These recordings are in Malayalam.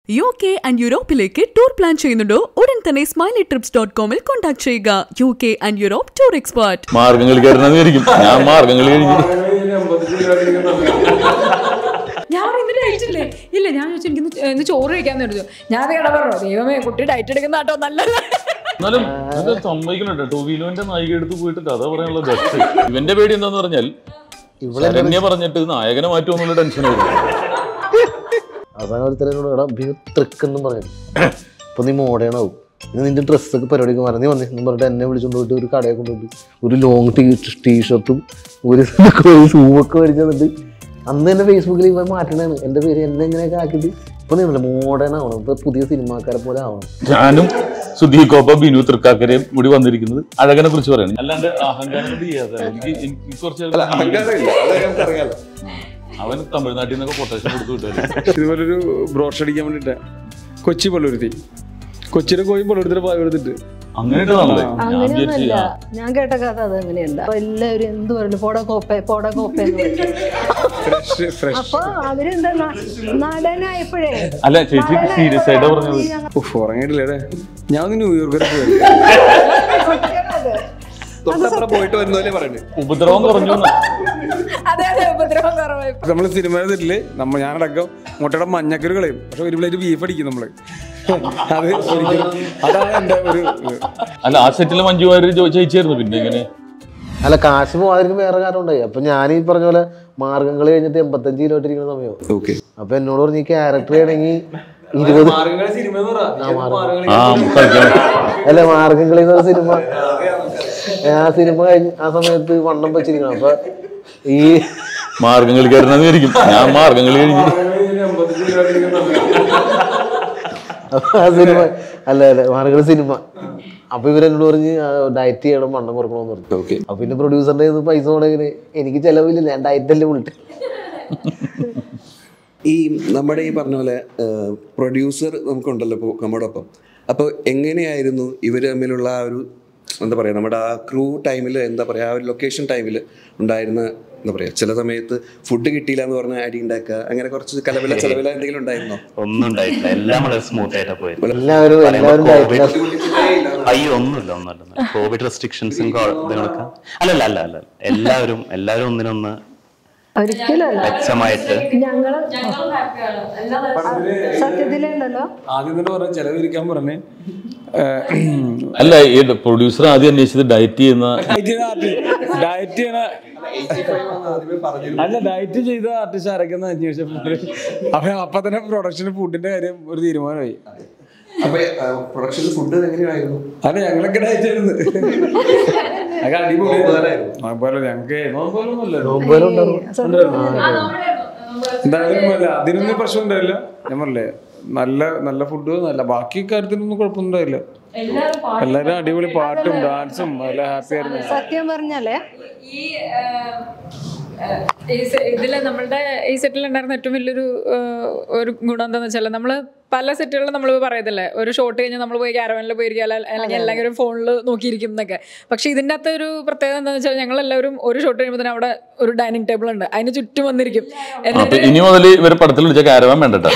യു കെ ആൻഡ് യൂറോപ്പിലേക്ക് ടൂർ പ്ലാൻ ചെയ്യുന്നുണ്ടോ ഉടൻ തന്നെ സ്മൈലി ട്രിപ്സ് ഡോട്ട് കോമിൽ കോൺടാക്ട് ചെയ്യുക U K and Europe tour expert മാർഗങ്ങൾ കയറണമെന്നിരിക്കും ഞാൻ മാർഗങ്ങൾ കഴിഞ്ഞു ഞാൻ ഇന്ന് കഴിച്ചില്ലേ ഇല്ല ഞാൻ ചോദിച്ചു എനിക്ക് ഇന്ന് ഇന്ന് ചോറ് കഴിക്കാന്ന് പറഞ്ഞു ഞാൻ അത് കേട്ടാ പറഞ്ഞു ദൈവമേ കുട്ടി ഡയറ്റ് എടുക്കുന്ന കേട്ടോ നല്ലത് എന്നാലും ഇത് സമ്മതിക്കണുണ്ട് ടോവിലോന്റെ നായിക എടുത്ത് പോയിട്ട് കഥ പറയാനുള്ള ഗസ്റ്റ് ഇവന്റെ പേടി എന്താന്ന് പറഞ്ഞാൽ ശരണ്യ പറഞ്ഞിട്ട് നായകനെ മാറ്റുമെന്നുള്ള ടെൻഷൻ വരും അവസാനം ഒരുത്തരോട് എടാ ബിയു തൃക്കെന്നും പറഞ്ഞു അപ്പൊ നീ മോഡേണാവും ഇന്ന് നിന്റെ ഡ്രസ്സൊക്കെ പരിപാടിക്ക് മാറി നീ വന്നേ എന്ന് പറഞ്ഞിട്ട് എന്നെ വിളിച്ചോണ്ട് പോയിട്ട് ഒരു കടയെ കൊണ്ടുപോയിട്ട് ഒരു ലോങ് ടീ ടീഷർട്ടും ഒരു ഷൂവൊക്കെ മേടിച്ചു തന്നിട്ട് അന്ന് തന്നെ ഫേസ്ബുക്കിൽ ഇവ മാറ്റണാണ് എൻ്റെ പേര് എന്നെ ഇങ്ങനെയൊക്കെ ആക്കിയിട്ട് ഇപ്പൊ നീ മോഡേൺ ആവണം ഇപ്പൊ പുതിയ സിനിമാക്കാരെ പോലെ ആവണം ഞാനും സുധീ കോപ്പ ബിനു തൃക്കാക്കരയും കൂടി വന്നിരിക്കുന്നത് അഴകനെ കുറിച്ച് പറയണം അല്ലാണ്ട് അഹങ്കാരം കൊണ്ട് ചെയ്യാതെ എനിക്ക് എനിക്ക് കുറച്ച് അഹങ്കാരമില്ല അത് ഞങ്ങൾക്കറിയാലോ അവൻ തമിഴ്നാട്ടിൽ നിന്നൊക്കെ കൊട്ടേഷൻ കൊടുത്തു വിട്ടായിരുന്നു ഇതുപോലൊരു ബ്രോഷ് അടിക്കാൻ വേണ്ടിട്ട് കൊച്ചി പള്ളുരുത്തി കൊച്ചിയുടെ കോയും പള്ളുരുത്തിയുടെ പായ എടുത്തിട്ട് അങ്ങനെ ഇട്ടതാണല്ലേ ഞാൻ അങ്ങനെയൊന്നുമല്ല വിചാരിച്ചു ഞാൻ കേട്ട കഥ അത് അങ്ങനെയല്ല അപ്പൊ എല്ലാവരും എന്ത് പറഞ്ഞു പോടാ കോപ്പ പോടാ കോപ്പ എന്ന് പറയും. ഫ്രഷ് ഫ്രഷ് അപ്പൊ അവരെന്താ ന- നടനായപ്പോഴേ അല്ല ചേച്ചി സീരിയസ് ആയിട്ടാ പറഞ്ഞത് ഉഫ് ഉറങ്ങിയിട്ടില്ലേ ഞാൻ ഒന്ന് ന്യൂയോർക്ക് വരെ പോയി തൊട്ടപ്പുറം പോയിട്ട് വരുന്നതല്ലേ പറയുന്നത് ഉപദ്രവം കുറഞ്ഞു എന്ന്. അതെ അതെ ഉപദ്രവം കുറവായി നമ്മൾ സിനിമ തെറ്റില് നമ്മ ഞാനടക്കം മുട്ടയുടെ മഞ്ഞക്കരു കളയും പക്ഷെ ഒരു പ്ലേറ്റ് ബീഫ് അടിക്കും നമ്മള് അത് ഒരിക്കലും അതാണ് എൻ്റെ ഒരു ഇത്. അല്ല ആ സെറ്റിൽ മഞ്ജു വാര്യർ ചോ- ചേച്ചിയായിരുന്നു പിന്നെ ഇങ്ങനെ അല്ല കാശ് പോകാതിരിക്കും വേറെ കാരണം ഉണ്ടായി അപ്പൊ ഞാൻ ഈ പറഞ്ഞ പോലെ മാർഗങ്ങൾ കഴിഞ്ഞിട്ട് എൺപത്തഞ്ച് കിലോ ഇരിക്കുന്ന സമയം ഓക്കെ അപ്പൊ എന്നോട് പറഞ്ഞു ഈ ക്യാരക്ടർ ചെയ്യണമെങ്കിൽ ഇരുപത് ആ കളിക്കണം അല്ല മാർഗംകളി എന്ന സിനിമ ആ സിനിമ കഴിഞ്ഞ് ആ സമയത്ത് വണ്ണം വെച്ചിരിക്കണം അപ്പൊ ഈ മാർഗങ്ങൾ കയറണമെന്നിരിക്കും ഞാൻ മാർഗങ്ങൾ കഴിഞ്ഞു അപ്പൊ ആ സിനിമ അല്ല അല്ല മാർഗംകളി സിനിമ അപ്പൊ ഇവരെന്നോട് പറഞ്ഞ് ഡയറ്റ് ചെയ്യണം വണ്ണം കുറക്കണമെന്ന് പറഞ്ഞു ഓക്കെ അപ്പൊ പിന്നെ പ്രൊഡ്യൂസറിന്റെ കയ്യിൽ നിന്ന് പൈസ മുടങ്ങിന് എനിക്ക് ചെലവില്ല ഞാൻ ഡയറ്റ് അല്ലേ വിളിട്ട് ഈ നമ്മുടെ ഈ പറഞ്ഞ പോലെ പ്രൊഡ്യൂസർ നമുക്കുണ്ടല്ലോ ഇപ്പോൾ നമ്മുടെ ഒപ്പം അപ്പോൾ എങ്ങനെയായിരുന്നു ഇവർ തമ്മിലുള്ള ആ ഒരു എന്താ പറയുക നമ്മുടെ ആ ക്രൂ ടൈമിൽ എന്താ പറയുക ആ ഒരു ലൊക്കേഷൻ ടൈമിൽ ഉണ്ടായിരുന്ന എന്താ പറയുക ചില സമയത്ത് ഫുഡ് കിട്ടിയില്ല എന്ന് പറഞ്ഞാൽ അടി ഉണ്ടാക്കുക അങ്ങനെ കുറച്ച് കലവില ചെലവില എന്തെങ്കിലും ഉണ്ടായിരുന്നോ ഒന്നും ഉണ്ടായിട്ടില്ല എല്ലാം വളരെ സ്മൂത്ത് ആയിട്ടാ പോയത് എല്ലാവരും എല്ലാവരും കോവിഡ് ഡയറ്റിലാണ് അയ്യോ ഒന്നുമില്ല ഒന്നുമില്ല കോവിഡ് റെസ്ട്രിക്ഷൻസും ഇതുകളൊക്കെ അല്ലല്ല അല്ല അല്ല എല്ലാവരും എല്ലാവരും ഒന്നിനൊന്ന് ഒരിക്കലല്ല മെച്ചമായിട്ട് ഞങ്ങള് സത്യത്തിലുണ്ടല്ലോ ആദ്യം തന്നെ പറഞ്ഞ ചെലവിരിക്കാൻ പറഞ്ഞ് അല്ല ഈ പ്രൊഡ്യൂസർ ആദ്യം അന്വേഷിച്ചത് ഡയറ്റ് ചെയ്യുന്ന ഡയറ്റ് ചെയ്യണ അല്ല ഡയറ്റ് ചെയ്ത ആർട്ടിസ്റ്റ് ആരൊക്കെയെന്ന് അന്വേഷിച്ചപ്പോൾ അപ്പൊ അപ്പൊ തന്നെ പ്രൊഡക്ഷൻ ഫുഡിന്റെ കാര്യം ഒരു തീരുമാനമായി അപ്പോൾ പ്രൊഡക്ഷനിൽ ഫുഡ് എങ്ങനെയായിരുന്നു അല്ല ഞങ്ങളൊക്കെ ഡയറ്റ് ആയിരുന്നു അതൊക്കെ അടിപൊളിയായിരുന്നു നോക്കുമല്ലോ ഞങ്ങക്ക് നോക്കുമല്ലോ എന്തായാലും അല്ല അതിനൊന്നും പ്രശ്നം ഉണ്ടായില്ല ഞാൻ പറഞ്ഞില്ലേ നല്ല നല്ല ഫുഡ് നല്ല ബാക്കി കാര്യത്തിനൊന്നും കുഴപ്പമൊന്നും ഉണ്ടായില്ല എല്ലാരും അടിപൊളി പാട്ടും ഡാൻസും എല്ലാം ഹാപ്പി ആയിരുന്നു സത്യം പറഞ്ഞാലേ ഈ ആ, ആ, ഈ സെ- ഇതില് നമ്മളുടെ ഈ സെറ്റിൽ ഉണ്ടായിരുന്ന ഏറ്റവും വലിയൊരു ആ, ഒരു ഗുണം എന്താന്ന് വെച്ചാൽ നമ്മൾ പല സെറ്റുകളിലും നമ്മൾ പറയത്തില്ലേ ഒരു ഷോട്ട് കഴിഞ്ഞാൽ നമ്മൾ പോയി ക്യാരവനിൽ പോയിരിക്കുക അല്ല- അല്ലെങ്കിൽ എല്ലാവരും ഫോണിൽ നോക്കിയിരിക്കും എന്നൊക്കെ പക്ഷെ ഇതിൻ്റെ അകത്ത് ഒരു പ്രത്യേകത എന്താണെന്ന് വെച്ചാൽ ഞങ്ങൾ എല്ലാവരും ഒരു ഷോട്ട് കഴിയുമ്പോൾ തന്നെ അവിടെ ഒരു ഡൈനിങ് ടേബിൾ ഉണ്ട് അതിന് ചുറ്റും വന്നിരിക്കും അപ്പൊ ഇനി മുതൽ ഇവരെ പടത്തിൽ വിളിച്ച കാരവാൻ വേണ്ടട്ടോ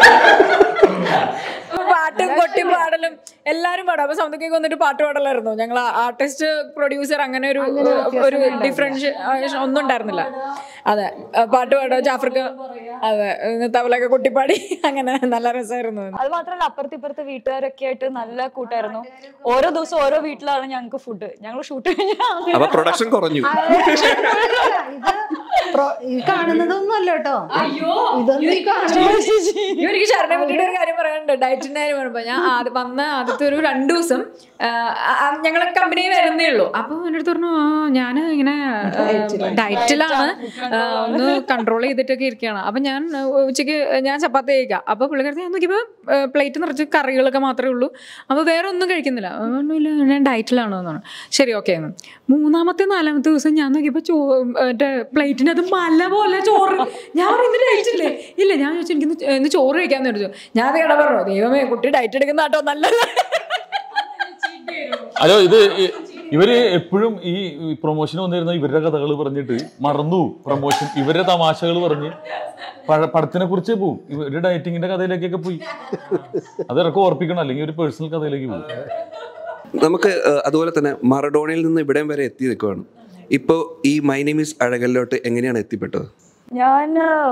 പാട്ടും കൊട്ടി പാടലും എല്ലാരും പാടും അപ്പൊ സൗന്ദര്യൊക്കെ വന്നിട്ട് പാട്ട് പാടലായിരുന്നു ഞങ്ങൾ ആർട്ടിസ്റ്റ് പ്രൊഡ്യൂസർ അങ്ങനെ ഒരു ഒരു ഡിഫറൻസ് ഒന്നും ഉണ്ടായിരുന്നില്ല അതെ ആ, പാട്ട് പാടുക ജാഫർക്ക് അതെ ഏഹ് തബലൊക്കെ കൊട്ടിപ്പാടി അങ്ങനെ നല്ല രസമായിരുന്നു അത് മാത്രമല്ല അപ്പുറത്ത് ഇപ്പുറത്തെ വീട്ടുകാരൊക്കെ ആയിട്ട് നല്ല കൂട്ടായിരുന്നു ഓരോ ദിവസം ഓരോ വീട്ടിലാണ് ഞങ്ങൾക്ക് ഫുഡ് ഞങ്ങൾ ഷൂട്ട് കഴിഞ്ഞാൽ അപ്പോൾ പ്രൊഡക്ഷൻ കുറഞ്ഞു ഇത് പ്രോ- ഈ കാണുന്നതൊന്നും അല്ല കേട്ടോ ഇതൊന്നും ഈ കാണുന്നത് എനിക്ക് ശരണെ പറ്റിയിട്ട് ഒരു കാര്യം പറയാനുണ്ട് ഡയറ്റിന്റെ കാര്യം പറയുമ്പോ ഞാൻ ആദ്യം വന്ന ആദ്യത്തെ ഒരു രണ്ടു ദിവസം ഞങ്ങളെ കമ്പനി വരുന്നേ ഉള്ളൂ അപ്പൊ എൻ്റെ അടുത്ത് പറഞ്ഞു ആ ഞാൻ ഇങ്ങനെ ഡയറ്റിലാണ് ഒന്ന് കൺട്രോൾ ചെയ്തിട്ടൊക്കെ ഇരിക്കുകയാണ് അപ്പൊ ഞാൻ ആ, ഉച്ചയ്ക്ക് ഞാൻ ചപ്പാത്തി കഴിക്കാം അപ്പൊ പുള്ളിക്കാരത്തി ഞാൻ നോക്കിയപ്പോൾ പ്ലേറ്റ് നിറച്ച് കറികളൊക്കെ മാത്രമേ ഉള്ളൂ അപ്പൊ വേറെ ഒന്നും കഴിക്കുന്നില്ല അപ്പൊ പറഞ്ഞു, ഇല്ല ഞാൻ ഡയറ്റിലാണോ എന്നാണ് ശരി ഓക്കെ മൂന്നാമത്തെ നാലാമത്തെ ദിവസം ഞാൻ നോക്കിയപ്പോൾ ചോ മറ്റേ പ്ലേറ്റിനകത്ത് മല പോലെ ചോറ് ഞാൻ പറഞ്ഞു, ഇന്ന് ഡയറ്റില്ലേ ഇല്ല ഞാൻ ചോദിച്ചു എനിക്ക് ഇന്ന് ഇന്ന് ചോറ് കഴിക്കാന്ന് ചോദിച്ചു ഞാൻ അത് കേട്ടാ പറഞ്ഞു ദൈവമേ കുട്ടി ഡയറ്റ് എടുക്കുന്ന കേട്ടോ നല്ലത് ഹലോ ഇത് ഈ ഇവര് എപ്പോഴും ഈ പ്രൊമോഷൻ വന്നിരുന്ന ഇവരുടെ കഥകൾ പറഞ്ഞിട്ട് മറന്നു പ്രൊമോഷൻ ഇവരുടെ തമാശകൾ പറഞ്ഞ് പഴ- പടത്തിനെ കുറിച്ച് പോവും ഇവരുടെ ഡയറ്റിങ്ങിന്റെ കഥയിലേക്കൊക്കെ പോയി അതൊക്കെ ഓർപ്പിക്കണം അല്ലെങ്കിൽ ഒരു പേഴ്സണൽ കഥയിലേക്ക് പോകും നമുക്ക് ഏഹ്, അതുപോലെ തന്നെ മറഡോണയിൽ നിന്ന് ഇവിടം വരെ എത്തി നിൽക്കുകയാണ് ഇപ്പോൾ ഈ മൈ നെയിം ഈസ് അഴകലിലോട്ട് എങ്ങനെയാണ് എത്തിപ്പെട്ടത് ഞാൻ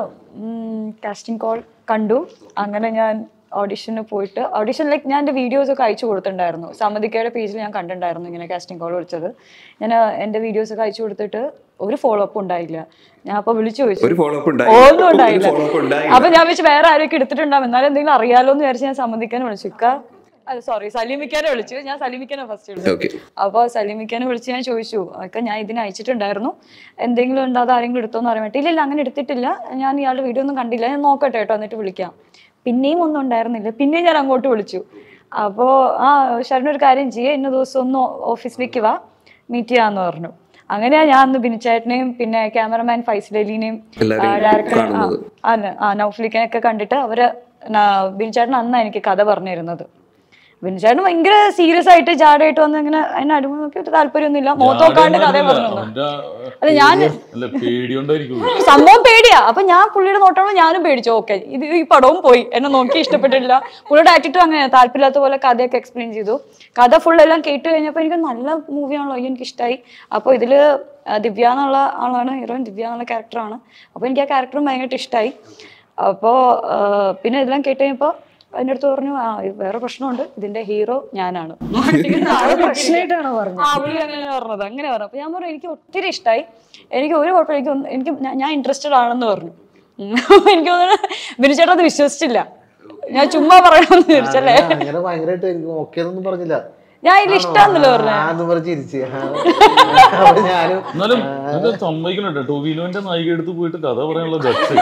കാസ്റ്റിംഗ് കോൾ കണ്ടു അങ്ങനെ ഞാൻ ഓഡിഷന് പോയിട്ട് ഓഡിഷൻ ലൈക്ക് ഞാൻ എൻ്റെ വീഡിയോസ് ഒക്കെ അയച്ചു കൊടുത്തിട്ടുണ്ടായിരുന്നു സമതിക്കയുടെ പേജിൽ ഞാൻ കണ്ടിട്ടുണ്ടായിരുന്നു ഇങ്ങനെ കാസ്റ്റിംഗ് കോൾ വിളിച്ചത് ഞാൻ എൻ്റെ വീഡിയോസ് ഒക്കെ അയച്ചു കൊടുത്തിട്ട് ഒരു ഫോളോ അപ്പ് ഉണ്ടായില്ല ഞാൻ അപ്പോൾ വിളിച്ചു ചോദിച്ചു ഒരു follow up ഒന്നും ഉണ്ടായില്ല. ഉണ്ടായില്ല ഒരു follow up ഉണ്ടായില്ല. അപ്പൊ ഞാൻ വെച്ച് വേറെ ആരൊക്കെ എടുത്തിട്ടുണ്ടാവും എന്നാലും എന്തെങ്കിലും അറിയാലോ എന്ന് വിചാരിച്ച് ഞാൻ സമ്മതിക്കാൻ വിളിച്ചു ഇക്ക അല്ല സോറി സലീമിക്കാനെ വിളിച്ചു ഞാൻ സലീമിക്കാനെ ഫസ്റ്റ് വിളിച്ചു ഓക്കെ അപ്പോൾ സലീമിക്കാനെ വിളിച്ച് ഞാൻ ചോദിച്ചു ഒക്കെ ഞാൻ ഇതിന് അയച്ചിട്ടുണ്ടായിരുന്നു എന്തെങ്കിലും ഉണ്ടോ അത് ആരെങ്കിലും എടുത്തോന്ന് അറിയാൻ പറ്റില്ല ഇല്ല അങ്ങനെ എടുത്തിട്ടില്ല ഞാൻ ഇയാളുടെ വീഡിയോ ഒന്നും കണ്ടില്ല ഞാൻ നോക്കട്ടെ കേട്ടോ എന്നിട്ട് വിളിക്കാം പിന്നെയും ഒന്നും ഉണ്ടായിരുന്നില്ല പിന്നെയും ഞാൻ അങ്ങോട്ട് വിളിച്ചു അപ്പോൾ ആ ശരണ ഒരു കാര്യം ചെയ്യുക ഇന്ന ദിവസം ഒന്ന് ഓഫീസിലേക്ക് വാ മീറ്റ് ചെയ്യാന്ന് പറഞ്ഞു അങ്ങനെയാ ഞാൻ അന്ന് ബിനിച്ചേട്ടനെയും പിന്നെ ക്യാമറമാൻ ഫൈസൽ അലീനെയും എല്ലാവരെയും ഡയറക്ടറെ കാണുന്നത്. ആ നൗഫ്ലിക്കനൊക്കെ കണ്ടിട്ട് അവര് ന- ബിനിച്ചേട്ടൻ അന്നാ എനിക്ക് കഥ പറഞ്ഞിരുന്നത് ബിനിച്ചേട്ടൻ ഭയങ്കര സീരിയസ് ആയിട്ട് ജാടായിട്ട് വന്ന് ഇങ്ങനെ അതിന് അടിമ നോക്കി ഒരു താല്പര്യമൊന്നുമില്ല മുഖത്ത് നോക്കാണ്ട് കഥ പറഞ്ഞു തന്നു. അവന്റെ അല്ല ഞാൻ അല്ല പേടിയോണ്ടായിരിക്കും സംഭവം പേടിയാ അപ്പൊ ഞാൻ പുള്ളിയുടെ നോട്ടം ഞാനും പേടിച്ചു ഓക്കെ ഇത് ഈ പടവും പോയി എന്നെ നോക്കി ഇഷ്ടപ്പെട്ടില്ല പുള്ളിയുടെ ആറ്റിറ്റ്യൂഡ് അങ്ങനെ താല്പര്യമില്ലാത്ത പോലെ കഥയൊക്കെ എക്സ്പ്ലെയിൻ ചെയ്തു കഥ ഫുൾ എല്ലാം കേട്ട് കഴിഞ്ഞപ്പോൾ എനിക്ക് നല്ല മൂവിയാണല്ലോ അയ്യോ എനിക്ക് ഇഷ്ടമായി അപ്പോൾ ഇതില് ആ, ദിവ്യ എന്നുള്ള ആളാണ് ഹീറോയിൻ ദിവ്യ എന്നുള്ള ക്യാരക്ടറാണ് അപ്പോൾ എനിക്ക് ആ ക്യാരക്ടറും ഭയങ്കരമായിട്ട് ഇഷ്ടമായി അപ്പോൾ പിന്നെ ഇതെല്ലാം കേട്ട് കഴിഞ്ഞപ്പോൾ അതിൻ്റെ അടുത്ത് പറഞ്ഞു ആ ഇത് വേറെ പ്രശ്നമുണ്ട് ഇതിന്റെ ഹീറോ ഞാനാണ് പ്രശ്നമായിട്ടാണോ പറഞ്ഞത് ആ പുള്ളി അങ്ങനെ പറഞ്ഞത് അങ്ങനെ പറഞ്ഞു അപ്പൊ ഞാൻ പറഞ്ഞു എനിക്ക് ഒത്തിരി ഇഷ്ടമായി എനിക്ക് ഒരു കുഴപ്പമില്ല എനിക്ക് ഒന്ന് എനിക്ക് ഞാൻ- ഞാൻ ഇൻട്രസ്റ്റഡ് ആണെന്ന് പറഞ്ഞു ഉം. എനിക്ക് തോന്നുന്നു ബിനു ചേട്ടൻ അത് വിശ്വസിച്ചില്ല ഞാൻ ചുമ്മാ പറയണമെന്ന് വിചാരിച്ചല്ലേ അങ്ങനെ- അങ്ങനെ ഭയങ്കരമായിട്ട് എനിക്ക് ഓക്കെ എന്നൊന്നും പറഞ്ഞില്ല ഞാൻ ഇതിൽ ഇഷ്ടമാണെന്നല്ലോ പറഞ്ഞു ആന്ന് പറഞ്ഞ് ചിരിച്ച് ആ. അപ്പൊ ഞാനും എന്നാലും അത് സമ്മതിക്കണട്ടോ ടോവിനോന്റെ നായിക എടുത്ത് പോയിട്ട് കഥ പറയാനുള്ള ഗട്സ്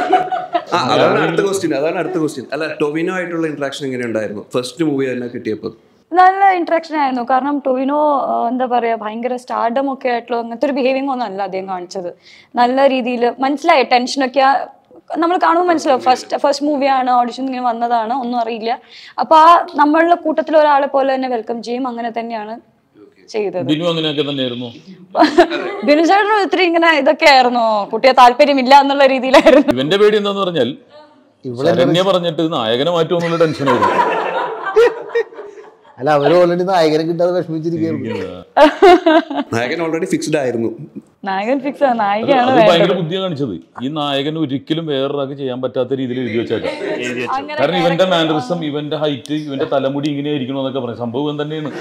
ആ അതാണ് അടുത്ത ക്വസ്റ്റ്യൻ അതാണ് അടുത്ത ക്വസ്റ്റ്യൻ അല്ല ടൊവിനോ ആയിട്ടുള്ള ഇന്ററാക്ഷൻ എങ്ങനെ ഉണ്ടായിരുന്നു ഫസ്റ്റ് മൂവി തന്നെ കിട്ടിയപ്പോൾ നല്ല ഇന്ററാക്ഷൻ ആയിരുന്നു കാരണം ടൊവിനോ ആ, എന്താ പറയാ ഭയങ്കര സ്റ്റാർഡം ഒക്കെ ആയിട്ടുള്ള അങ്ങനത്തെ ഒരു ബിഹേവിംഗ് ഒന്നും അല്ല അദ്ദേഹം കാണിച്ചത് നല്ല രീതിയിൽ മനസ്സിലായി ടെൻഷനൊക്കെ നമ്മൾ കാണുമ്പോൾ മനസ്സിലാവും ഫസ്റ്റ് ഫസ്റ്റ് മൂവിയാണ് ഓഡിഷൻ ഇങ്ങനെ വന്നതാണ് ഒന്നും അറിയില്ല അപ്പൊ ആ നമ്മളുടെ കൂട്ടത്തിൽ ഒരാളെ പോലെ തന്നെ വെൽക്കം ചെയ്യും അങ്ങനെ തന്നെയാണ് ചെയ്തത് ബിനു അങ്ങനെയൊക്കെ തന്നെയായിരുന്നു ബിനുചേട്ടനും ഇത്തിരി ഇങ്ങനെ ഇതൊക്കെ ആയിരുന്നു കുട്ടിയെ താല്പര്യമില്ല എന്നുള്ള രീതിയിലായിരുന്നു ഇവന്റെ പേടി എന്താന്ന് പറഞ്ഞാൽ ശരണ്യ പറഞ്ഞിട്ട് നായകനെ മാറ്റുമെന്നുള്ള ടെൻഷനായിരുന്നു അല്ല അവര് ഓൾറെഡി നായകനെ കിട്ടാതെ വിഷമിച്ചിരിക്കുന്നു നായകൻ ഓൾറെഡി ഫിക്സ്ഡ് ആയിരുന്നു നായകൻ ഫിക്സ് നായികയാണ് അത് വേണ്ടത് ഭയങ്കര ബുദ്ധിയാണ് കാണിച്ചത് ഈ നായകൻ ഒരിക്കലും വേറൊരാൾക്ക് ചെയ്യാൻ പറ്റാത്ത രീതിയിൽ എഴുതി വെച്ചേക്കാം അങ്ങനെ കാരണം ഇവന്റെ മാനറിസം ഇവന്റെ ഹൈറ്റ് ഇവന്റെ തലമുടി ഇങ്ങനെ ആയിരിക്കണം എന്നൊക്കെ പറയും സംഭവം ഇവൻ തന്നെയാണ്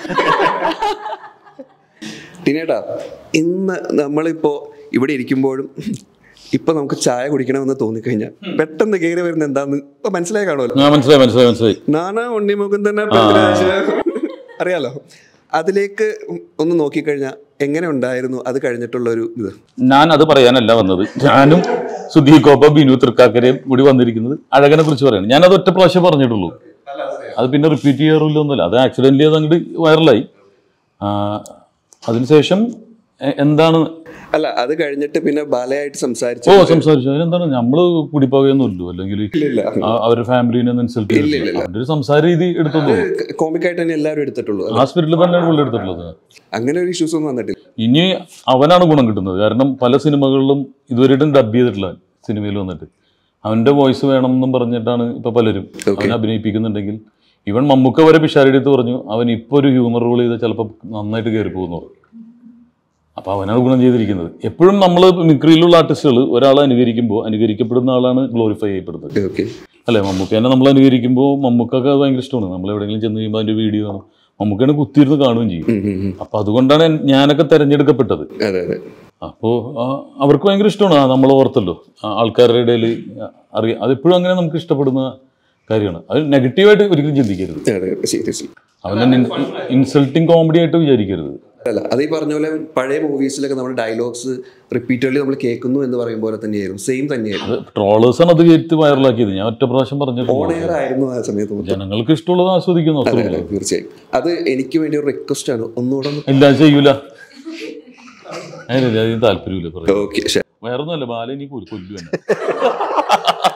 ടിനേട്ടാ ഇന്ന് നമ്മളിപ്പോ ഇവിടെ ഇരിക്കുമ്പോഴും ഇപ്പൊ നമുക്ക് ചായ കുടിക്കണമെന്ന് തോന്നിക്കഴിഞ്ഞാൽ പെട്ടെന്ന് കയറി വരുന്ന എന്താന്ന് ഇപ്പൊ മനസ്സിലായി കാണുമല്ലോ ഞാൻ മനസ്സിലായി മനസ്സിലായി മനസ്സിലായി നാനാ ഉണ്ണിമുഖം തന്നെ പൃഥ്വിരാജ്. അറിയാലോ അതിലേക്ക് ഒന്ന് നോക്കിക്കഴിഞ്ഞാൽ എങ്ങനെ ഉണ്ടായിരുന്നു അത് കഴിഞ്ഞിട്ടുള്ള ഒരു ഇത് ഞാൻ അത് പറയാനല്ല വന്നത് ഞാനും സുധീകോപ്പ ബിനു തൃക്കാക്കരയും കൂടി വന്നിരിക്കുന്നത് അഴകനെ കുറിച്ച് പറയാണ് ഞാൻ അത് ഒറ്റ പ്രാവശ്യം പറഞ്ഞിട്ടുള്ളൂ അത് പിന്നെ റിപ്പീറ്റ് ചെയ്യാറില്ലൊന്നുമില്ല അത് ആക്സിഡന്റലി അത് അങ്ങോട്ട് വൈറലായി ആ, അതിനുശേഷം എ- എന്താണ് അല്ല അത് കഴിഞ്ഞിട്ട് പിന്നെ ബാലയായിട്ട് ഓ സംസാരിച്ചു സംസാരിച്ചു അതിനെന്താണ് നമ്മള് കുടിപ്പോകുന്നില്ലല്ലോ അല്ലെങ്കിൽ ഇല്ലില്ല. ആ- അവരുടെ ഫാമിലിനെ ഒന്ന് ഇൻസൾട്ട് ഇല്ലില്ല. അവരുടെ ഒരു സംസാര രീതി എടുത്തു കോമിക്കായിട്ട് തന്നെ എല്ലാവരും എടുത്തിട്ടുള്ളൂ ആ സ്പിരിറ്റിൽ തന്നെയാണ് പുള്ളി എടുത്തിട്ടുള്ളത് അങ്ങനെ ഒരു ഇഷ്യൂസ് ഒന്നും വന്നിട്ടില്ല ഇനി അവനാണ് ഗുണം കിട്ടുന്നത് കാരണം പല സിനിമകളിലും ഇതുവരെയായിട്ടും ഡബ് ചെയ്തിട്ടില്ല സിനിമയിൽ വന്നിട്ട് അവന്റെ വോയിസ് വേണം എന്നും പറഞ്ഞിട്ടാണ് ഇപ്പൊ പലരും അവനെ അഭിനയിപ്പിക്കുന്നുണ്ടെങ്കിൽ ഇവൻ മമ്മൂക്ക വരെ പിഷാരെടുത്ത് പറഞ്ഞു അവൻ ഇപ്പൊ ഒരു ഹ്യൂമർ റോൾ ചെയ്താൽ ചിലപ്പോൾ നന്നായിട്ട് കയറി പോകുന്നു അപ്പൊ അവനാണ് ഗുണം ചെയ്തിരിക്കുന്നത് എപ്പോഴും നമ്മൾ മിക്രിയിലുള്ള ആർട്ടിസ്റ്റുകൾ ഒരാളെ അനുകരിക്കുമ്പോൾ അനുകരിക്കപ്പെടുന്ന ആളാണ് ഗ്ലോറിഫൈ ചെയ്യപ്പെടുന്നത് ഓക്കെ അല്ലേ മമ്മൂക്കേനെ നമ്മൾ അനുകരിക്കുമ്പോൾ മമ്മൂക്കൊക്കെ അത് ഭയങ്കര ഇഷ്ടമാണ് നമ്മൾ എവിടെയെങ്കിലും ചെന്ന് കഴിയുമ്പോൾ അതിന്റെ വീഡിയോ കാണും മമ്മൂക്കേനെ കുത്തിയിരുന്ന് കാണുകയും ചെയ്യും അപ്പൊ അതുകൊണ്ടാണ് എൻ- ഞാനൊക്കെ തെരഞ്ഞെടുക്കപ്പെട്ടത് അതെ അതെ അപ്പോൾ അവർക്ക് ഭയങ്കര ഇഷ്ടമാണ് ആ, നമ്മൾ ഓർത്തല്ലോ ആ, ആൾക്കാരുടെ ഇടയിൽ അറിയാം അതെപ്പോഴും അങ്ങനെ നമുക്ക് ഇഷ്ടപ്പെടുന്ന കാര്യമാണ് അത് നെഗറ്റീവായിട്ട് ഒരിക്കലും ചിന്തിക്കരുത് അതെ സീരിയസ്ലി അവനെ ഇൻസൾട്ടിങ് കോമഡി ആയിട്ട് വിചാരിക്കരുത് അല്ല അത് ഈ പറഞ്ഞ പോലെ പഴയ മൂവീസിലൊക്കെ നമ്മുടെ ഡയലോഗ്സ് റിപ്പീറ്റഡ്ലി നമ്മൾ കേൾക്കുന്നു എന്ന് പറയും പോലെ തന്നെയായിരുന്നു സെയിം തന്നെയായിരുന്നു അത് ട്രോളേഴ്സാണ് അത് കയറ്റി വൈറലാക്കിയത് ഞാൻ ഒറ്റ പ്രാവശ്യം ഓൺ പറഞ്ഞിട്ടുണ്ട് എയർ ആയിരുന്നു ആ സമയത്ത് മൊത്തം. ജനങ്ങൾക്ക് ഇഷ്ടമുള്ളത് ആസ്വദിക്കുന്നു അതെ അത്രേ അതെ ഉള്ളൂ. തീർച്ചയായും അത് എനിക്ക് വേണ്ടി ഒരു റിക്വസ്റ്റ് ആണ് ഒന്നുകൂടെ ഒന്ന് ഇല്ല ചെയ്യൂല അതിനില്ല അതിന് താല്പര്യമില്ല പറയാം ഓക്കെ ശരി വേറെ ഒന്നുമല്ല ബാല എനിക്ക് കൊല്ലു കൊല്ലു തന്നെ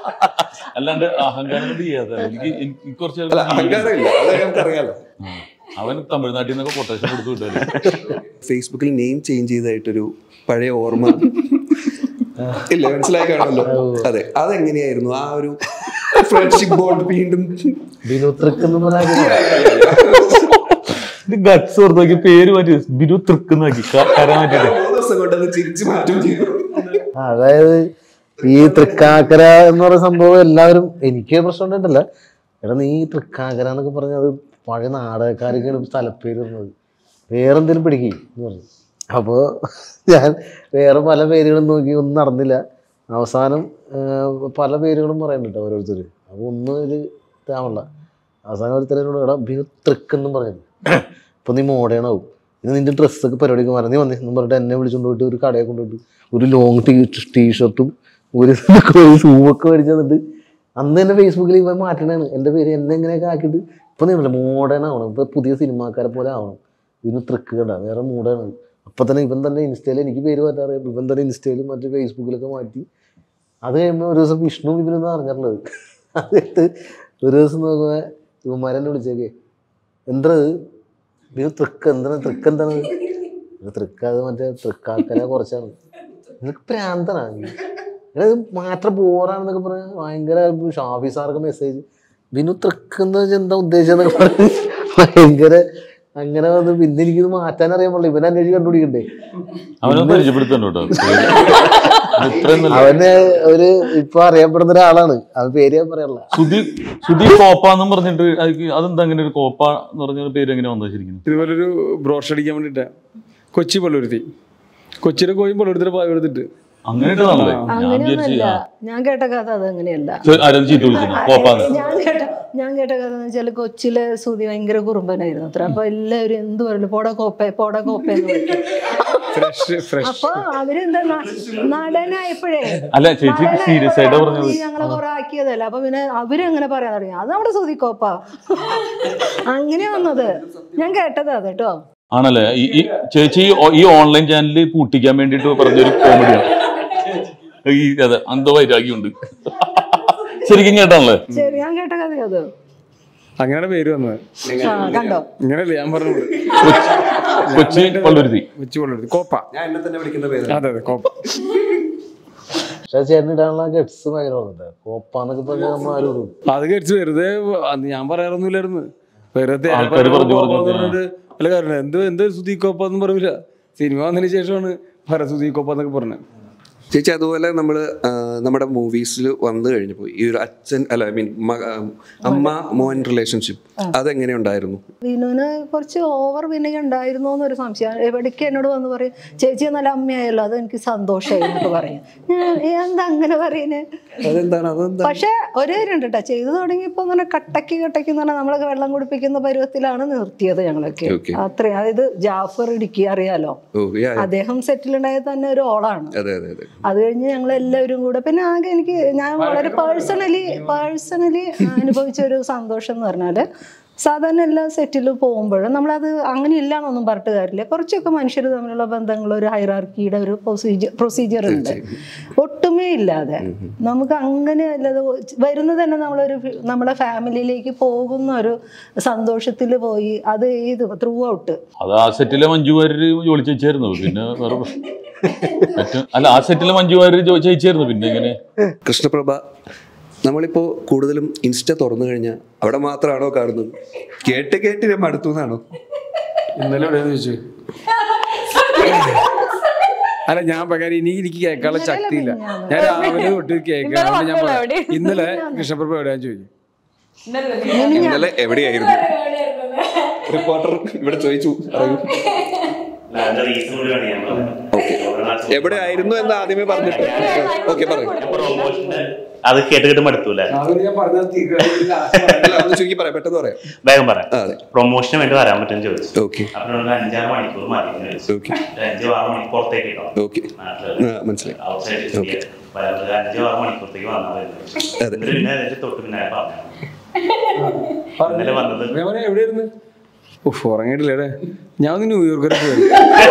അല്ലാണ്ട് അഹങ്കാരം കൊണ്ട് ചെയ്യാതെ എനിക്ക് എനിക്ക് കുറച്ച് അല്ല അഹങ്കാരമില്ല അത് നമുക്കറിയാലോ അവൻ തമിഴ്നാട്ടിൽ നിന്നൊക്കെ കൊട്ടേഷൻ കൊടുത്തു വിട്ടാല് ഫേസ്ബുക്കിൽ നെയിം ചേഞ്ച് ചെയ്തതായിട്ടൊരു പഴയ ഓർമ്മ ഇല്ല മനസ്സിലായി കാണുമല്ലോ അതെ അതെങ്ങനെയായിരുന്നു ആ ഒരു ഫ്രണ്ട്ഷിപ്പ് ബോണ്ട് വീണ്ടും ബിനു തൃക്ക് എന്ന് പറഞ്ഞാൽ ഗട്സ് ഓർത്താക്കി പേര് മാറ്റി ബിനു തൃക്കുന്നാക്കി കര മാറ്റിട്ട് മൂന്ന് ദിവസം കൊണ്ട് അത് ചിരിച്ചു മാറ്റും ചെയ്തു അതായത് ഈ തൃക്കാക്കര എന്ന് പറയുന്ന സംഭവം എല്ലാവരും എനിക്ക് പ്രശ്നം ഉണ്ടായിട്ടില്ല എടാ നീ തൃക്കാക്കര എന്നൊക്കെ പറഞ്ഞത് പഴയ നാടകക്കാരൊക്കെയാണ് സ്ഥലപ്പേര് വരുന്നത് വേറെന്തെങ്കിലും പിടിക്കി എന്ന് പറഞ്ഞു അപ്പോൾ ഞാൻ വേറെ പല പേരുകളും നോക്കി ഒന്നും നടന്നില്ല അവസാനം ആ, പല പേരുകളും പറയുന്നുണ്ട് ഓരോരുത്തർ അപ്പോൾ ഒന്നും ഒരു ഇതാവണ്ട അവസാനം ഒരുത്തരോട് എടാ ബിനു തൃക്കെന്നും പറയുന്നു അപ്പോൾ നീ മോഡേണാവും ഇനി നിന്റെ ഡ്രസ്സൊക്കെ പരിപാടിക്ക് മാറി നീ വന്നേ എന്നും പറഞ്ഞിട്ട് എന്നെ വിളിച്ചുകൊണ്ട് പോയിട്ട് ഒരു കടയെ കൊണ്ടുപോയിട്ട് ഒരു ലോങ് ടീ ടീഷർട്ടും ഒരു ഷൂവൊക്കെ മേടിച്ച് തന്നിട്ട് അന്ന് തന്നെ ഫേസ്ബുക്കിൽ ഇവൻ മാറ്റണതാണ് എൻ്റെ പേര് എന്നെ എങ്ങനെയൊക്കെ ആക്കിയിട്ട് ഇപ്പം നീ മോഡേൺ ആവണം ഇപ്പം പുതിയ സിനിമാക്കാരെ പോലെ ആവണം ഇതിന് ട്രിക്ക് കണ്ട വേറെ മൂടാണ് അപ്പം തന്നെ ഇവൻ തന്നെ ഇൻസ്റ്റയിൽ എനിക്ക് പേര് മാറ്റാറിയാം ഇവൻ തന്നെ ഇൻസ്റ്റയിലും മറ്റു ഫേസ്ബുക്കിലൊക്കെ മാറ്റി അത് കഴിയുമ്പോൾ ഒരു ദിവസം വിഷ്ണു വിപിനെന്ന് അറിഞ്ഞിട്ടുള്ളത് അത് കഴിഞ്ഞിട്ട് ഒരു ദിവസം നോക്കുമ്പോൾ ഇവന്മാരെന്നെ വിളിച്ചേക്കേ എന്താ ഇത് തൃക്ക് എന്താണ് തൃക്ക് എന്താണ് ഇത് തൃക്ക് അത് മറ്റേ തൃക്കാക്കര കുറച്ചാണ് നിനക്ക് പ്രാന്തനാണ് എടാ ഇത് മാത്രം ബോറാണെന്നൊക്കെ പറഞ്ഞ് ഭയങ്കര ഷാഫി സാർക്ക് മെസ്സേജ് ബിനു തൃക്ക് എന്ന് വെച്ചാൽ എന്താ ഉദ്ദേശിച്ചെന്നൊക്കെ പറഞ്ഞ് ഭയങ്കര അങ്ങനെ വന്ന് പിന്നെ എനിക്കിത് മാറ്റാൻ അറിയാൻ പാടില്ല ഇവനെ അന്വേഷിച്ച് കണ്ടുപിടിക്കണ്ടേ അവനൊന്ന് പരിചയപ്പെടുത്തണ്ടോ കേട്ടോ ഇത്രയും നല്ല അവന് ഒരു ഇപ്പൊ അറിയപ്പെടുന്ന ഒരാളാണ് അവൻ പേര് ഞാൻ പറയാനുള്ള സുധി സുധി കോപ്പ എന്നും പറഞ്ഞിട്ട് അതിക്ക് അതെന്താ അങ്ങനെ ഒരു കോപ്പ എന്ന് പറഞ്ഞ പേര് എങ്ങനെ വന്നത് ശരിക്കും ഇതുപോലൊരു ബ്രോഷർ അടിക്കാൻ വേണ്ടിയിട്ട് കൊച്ചി പള്ളുരുത്തി കൊച്ചിയിലെ കോയും പള്ളുരുത്തിയുടെ പായ എടുത്തിട്ട് അങ്ങനെയാണല്ലേ ഞാൻ വിചാരിച്ചു അങ്ങനെയൊന്നുമല്ല ആ, ഞാൻ കേട്ട കഥ അത് അങ്ങനെയല്ല ചെ- ആരും ചീത്ത വിളിച്ചു കോപ്പാന്ന് ഞാൻ കേട്ട ഞാൻ കേട്ട കഥ എന്ന് വെച്ചാൽ കൊച്ചിയിലെ സുതി ഭയങ്കര കുറുമ്പനായിരുന്നു അത്ര അപ്പൊ എല്ലാവരും എന്ത് പറയലും പോട കോപ്പ പോട കോപ്പ എന്ന് വിളിക്കും ഫ്രഷ് ഫ്രഷ് അപ്പൊ അവരെന്താ ന- നടനായപ്പോഴേ അല്ല ചേച്ചി സീരിയസ് ആയിട്ടാ പറഞ്ഞത് ഈ ഞങ്ങളെ കുറെ ആക്കിയതല്ല അപ്പൊ പിന്നെ അവരങ്ങനെ പറയാൻ തുടങ്ങി അത് നമ്മുടെ സുതിക്കോപ്പ അങ്ങനെ വന്നത് ഞാൻ കേട്ടതാ അത് കേട്ടോ ആണല്ലേ ഈ ഈ ചേച്ചി ഈ ഓ- ഈ ഓൺലൈൻ ചാനലിൽ പൂട്ടിക്കാൻ വേണ്ടിട്ട് പറഞ്ഞൊരു കോമഡിയാണ് ഈ അതെ അന്ധവൈരാഗ്യമുണ്ട് ശരിക്കും കേട്ടാണല്ലേ ശരി ഞാൻ കേട്ട കഥ അത് അങ്ങനെയാണ് പേര് വന്നത് ആ കണ്ടോ ഇങ്ങനെയല്ലേ ഞാൻ പറഞ്ഞത് കൊച്ചി പള്ളുരുത്തി കൊച്ചി പള്ളുരുത്തി കോപ്പ ഞാൻ എന്നെ തന്നെ വിളിക്കുന്ന പേര് അതെ അതെ കോപ്പ പക്ഷെ ചേട്ടൻ ഇടാനുള്ള ഗട്സ് ഭയങ്കര വന്നിട്ട് കോപ്പാന്നൊക്കെ പറഞ്ഞാൽ നമ്മൾ ആരും ഇടും അത് കഴിച്ച് വെറുതെ അന്ന് ഞാൻ പറയാറൊന്നുമില്ലായിരുന്നു വെറുതെ ആൾക്കാര് പറഞ്ഞു പറഞ്ഞു പറഞ്ഞിട്ട് അല്ല കാരണം എന്ത് എന്ത് സുധീകോപ്പ എന്ന് പറയില്ല സിനിമ വന്നതിന് ശേഷമാണ് പറ സുധീകോപ്പ എന്നൊക്കെ പറഞ്ഞത് ചേച്ചി അതുപോലെ നമ്മൾ നമ്മുടെ മൂവീസിൽ വന്നു കഴിഞ്ഞപ്പോൾ ഈ ഒരു അച്ഛൻ അല്ല ഐ മീൻ അമ്മ മോൻ റിലേഷൻഷിപ്പ് അതെങ്ങനെ ഉണ്ടായിരുന്നു വിനുവിന് കുറച്ച് ഓവർ വിനയം ഉണ്ടായിരുന്നു എന്നൊരു സംശയം എവിടേക്ക് എന്നോട് വന്ന് പറയും ചേച്ചി നല്ല അമ്മയായല്ലോ അത് എനിക്ക് സന്തോഷമായി എന്നൊക്കെ പറയും ഞാൻ "ഏ, എന്താ അങ്ങനെ പറയുന്നത് അതെന്താണ് അതെന്താ പക്ഷെ ഒരു കാര്യമുണ്ട് കേട്ടോ ചെയ്തു തുടങ്ങിയപ്പോൾ ഇങ്ങനെ കട്ടക്ക് കട്ടക്ക് എന്ന് പറഞ്ഞാൽ നമ്മളൊക്കെ വെള്ളം കുടിപ്പിക്കുന്ന പരുവത്തിലാണ് നിർത്തിയത് ഞങ്ങളൊക്കെ Okay. അത്രയും അതായത് ജാഫർ ഇടുക്കി അറിയാലോ ഓ യാ അദ്ദേഹം സെറ്റിൽ ഉണ്ടായത് തന്നെ ഒരു ഓളാണ് അതെ അതെ അതെ അത് കഴിഞ്ഞ് ഞങ്ങൾ എല്ലാവരും കൂടെ പിന്നെ ആകെ എനിക്ക് ഞാൻ വളരെ പേഴ്സണലി പേഴ്സണലി അനുഭവിച്ച ഒരു സന്തോഷം എന്ന് പറഞ്ഞാല് സാധാരണ എല്ലാ സെറ്റിലും പോകുമ്പോഴും നമ്മളത് അങ്ങനെ ഇല്ല എന്നൊന്നും പറഞ്ഞിട്ട് കാര്യമില്ല കുറച്ചൊക്കെ മനുഷ്യർ തമ്മിലുള്ള ബന്ധങ്ങൾ ഒരു ഹൈറാർക്കിയുടെ ഒരു പ്രൊസീജിയർ പ്രൊസീജിയർ ഉണ്ട് ഒട്ടുമേ ഇല്ലാതെ നമുക്ക് അങ്ങനെ അല്ലാതെ വരുന്നത് തന്നെ നമ്മളൊരു ഫി- നമ്മുടെ ഫാമിലിയിലേക്ക് പോകുന്ന ഒരു സന്തോഷത്തിൽ പോയി അത് ഏത് ത്രൂ ഔട്ട് അത് ആ സെറ്റിലെ മഞ്ജു വാര്യര് ജോലി ചേച്ചിയായിരുന്നു പിന്നെ വേറെ പ്രശ്നം. ഏറ്റവും- അല്ല ആ സെറ്റിലെ മഞ്ജു വാര്യര് ജോ- ചേച്ചിയായിരുന്നു പിന്നെ ഇങ്ങനെ കൃഷ്ണപ്രഭ നമ്മളിപ്പോൾ കൂടുതലും ഇൻസ്റ്റ തുറന്നു കഴിഞ്ഞാൽ അവിടെ മാത്രമാണോ കാണുന്നത് കേട്ട് കേട്ട് ഞാൻ മടുത്തു എന്നാണോ ഇന്നലെ എവിടെയാന്ന് ചോദിച്ചു അല്ല ഞാൻ പകരം ഇനി എനിക്ക് കേൾക്കാനുള്ള ശക്തിയില്ല ഞാൻ രാവിലെ തൊട്ട് കേൾക്കാൻ ഞാൻ പറയാം ഇന്നലെ കൃഷ്ണപ്രഭ എവിടെയാന്ന് ചോദിക്കും ഇന്നലെ എവിടെയായിരുന്നു റിപ്പോർട്ടർ ഇവിടെ ചോദിച്ചു പറയൂ റീസൺ കൂടിയാണ് ഞാൻ പറഞ്ഞത് എവിടെ ആയിരുന്നു എന്ന് ആദ്യമേ പറഞ്ഞിട്ട് ഓക്കെ പറയൂ പ്രൊമോഷന്റെ അത് കേട്ട് കേട്ട് മടുത്തൂല ഞാൻ പറഞ്ഞത് അല്ല ഒന്ന് ചുരുക്കി പറയാം പെട്ടെന്ന് പറയാം വേഗം പറയാം ആ, അതെ പ്രൊമോഷന് വേണ്ടി വരാൻ പറ്റുമെന്ന് ചോദിച്ചു ഓക്കെ അപ്പൊ എന്നോട് അഞ്ചാറ് മണിക്കൂർ മതി എന്ന് ചോദിച്ചു ഓക്കെ ഒരു അഞ്ചോ ആറ് മണിക്കൂർ പുറത്തേക്ക് കേട്ടോ ഓക്കെ നാട്ടില് ആ, മനസ്സിലായി ഔട്ട്സൈഡ് Okay. വരാൻ ഒരു അഞ്ചോ ആറ് മണിക്കൂറത്തേക്ക് വന്നാൽ മതി അതെ. എന്നിട്ട് പിന്നെ അതിന്റെ തൊട്ട് പിന്നെ പറഞ്ഞു ഇന്നലെ വന്നത് എവിടെയായിരുന്നു ഉഫ് ഉറങ്ങിയിട്ടില്ലേ ഞാൻ ഒന്ന് ന്യൂയോർക്ക് വരെ പോയി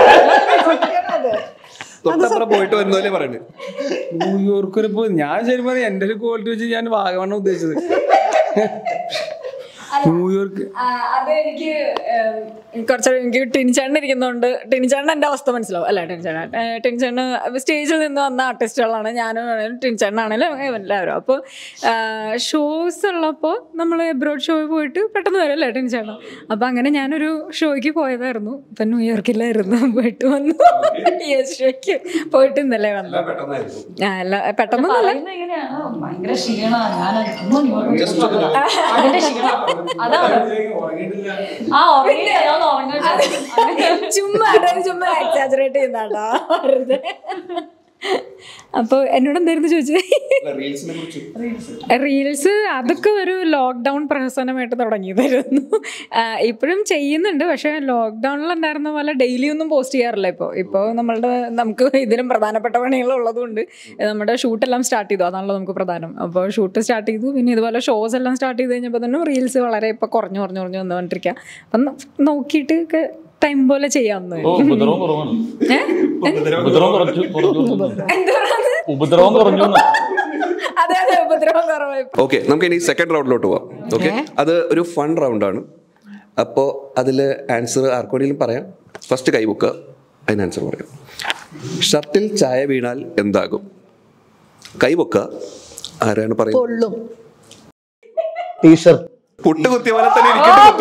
തൊട്ടപ്പുറം പോയിട്ട് വരുന്നതല്ലേ പറയുന്നത് ന്യൂയോർക്ക് വരെ പോയി ഞാൻ ശരി പറയാം എന്റെ ഒരു ക്വാളിറ്റി വെച്ച് ഞാൻ വാഗമണ്ണ ഉദ്ദേശിച്ചത് ന്യൂയോർക്ക് ആ, അത് എനിക്ക് ഏം, കുറച്ച് എനിക്ക് ടിനിച്ചേട്ടൻ ഇരിക്കുന്നതുകൊണ്ട് ടിനിച്ചേട്ടൻ എൻ്റെ അവസ്ഥ മനസ്സിലാവും അല്ല ടിനിച്ചേട്ടൻ ഏ, ടിനിച്ചേട്ടൻ സ്റ്റേജിൽ നിന്ന് വന്ന ആർട്ടിസ്റ്റുകളാണ് ഞാനും ആണേലും ടിനിച്ചേട്ടനാണേലും എല്ലാവരും അപ്പോൾ ഷോസ് ഉള്ളപ്പോൾ നമ്മൾ എബ്രോഡ് ഷോ പോയിട്ട് പെട്ടെന്ന് വരും അല്ലേ ടിനിച്ചേട്ടൻ അപ്പോൾ അങ്ങനെ ഞാനൊരു ഷോയ്ക്ക് പോയതായിരുന്നു ഇപ്പം ന്യൂയോർക്കിലായിരുന്നു പോയിട്ട് വന്നു യെസ് ഷോയ്ക്ക് പോയിട്ട് ഇന്നലെ വന്നു ആ അല്ല പെട്ടെന്നൊന്നുമല്ല പറയുന്നത് ഇങ്ങനെയാണ് ഭയങ്കര ക്ഷീണമാണ് ഞാൻ ഒന്നും ഇങ്ങോട്ട് അതിന്റെ ക്ഷീണം അതാണ് ആ ഉറങ്ങിയില്ല ഞാൻ ഉറങ്ങട്ടെ ചുമ്മാ അതായത് ചുമ്മാ എക്സാജറേറ്റ് ചെയ്യുന്നതാണ്ടാ വെറുതെ അപ്പോൾ എന്നോട് എന്തായിരുന്നു ചോദിച്ചത് റീൽസിനെ കുറിച്ച് റീൽസ് അതൊക്കെ ഒരു ലോക്ക്ഡൗൺ പ്രഹസനമായിട്ട് തുടങ്ങിയതായിരുന്നു ആ, ഇപ്പോഴും ചെയ്യുന്നുണ്ട് പക്ഷേ ലോക്ക്ഡൗണിൽ ഉണ്ടായിരുന്ന പോലെ ഡെയിലി ഒന്നും പോസ്റ്റ് ചെയ്യാറില്ല ഇപ്പോൾ ഇപ്പോൾ നമ്മളുടെ നമുക്ക് ഇതിലും പ്രധാനപ്പെട്ട പണികൾ ഉള്ളതുകൊണ്ട് നമ്മുടെ ഷൂട്ടെല്ലാം സ്റ്റാർട്ട് ചെയ്തു അതാണല്ലോ നമുക്ക് പ്രധാനം അപ്പോൾ ഷൂട്ട് സ്റ്റാർട്ട് ചെയ്തു പിന്നെ ഇതുപോലെ ഷോസ് എല്ലാം സ്റ്റാർട്ട് ചെയ്ത് കഴിഞ്ഞപ്പോൾ തന്നെ റീൽസ് വളരെ ഇപ്പോൾ കുറഞ്ഞു കുറഞ്ഞു കുറഞ്ഞു വന്നുകൊണ്ടിരിക്കുക അപ്പം ന- നോക്കിയിട്ട് ടൈം പോലെ ചെയ്യാമെന്ന് ഓ ഉപദ്രവം കുറവാണ് ഉപദ്രവം കുറച്ചു കുറഞ്ഞു ഉപദ്രവം കുറഞ്ഞു എന്ന്. അതെ അതെ ഉപദ്രവം കുറവായി ഓക്കെ നമുക്ക് ഇനി സെക്കൻഡ് റൗണ്ടിലോട്ട് പോവാം ഓക്കെ അത് ഒരു ഫൺ റൗണ്ടാണ് അപ്പോൾ അതിൽ ആൻസർ ആർക്കെങ്കിലും പറയാം ഫസ്റ്റ് കൈബുക്ക് അതിന് ആൻസർ പറയാം ഷർട്ടിൽ ചായ വീണാൽ എന്താകും കൈബുക്ക ആരാണ് പറയുന്നത് കൊള്ളും ടീഷർട്ട് പുട്ട് കുത്തിയ പോലെ തന്നെ